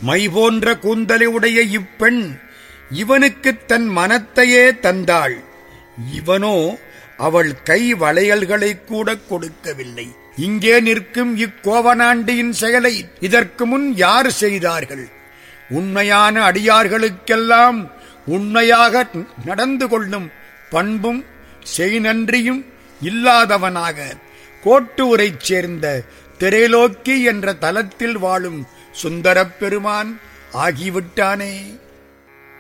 my போன்ற கூந்தலை உடைய இப்பெண் இவனுக்குத் தன் மனத்தையே தந்தாள் இவனோ அவள் கை வளையல்களைக் கூட கொடுக்கவில்லை இங்கே நிற்கும் இக்கோவனாண்டியின் செயலை இதற்கு முன் யார் செய்தார்கள் உண்மையான அடியார்களுக்கெல்லாம் உண்மையாக நடந்து கொள்ளும் பண்பும் செய்நன்றியும் இல்லாதவனாக கோட்டூரைச் சேர்ந்த திரைலோக்கி என்ற தலத்தில் வாழும் சுந்தரப் பெருமான் ஆகிவிட்டானே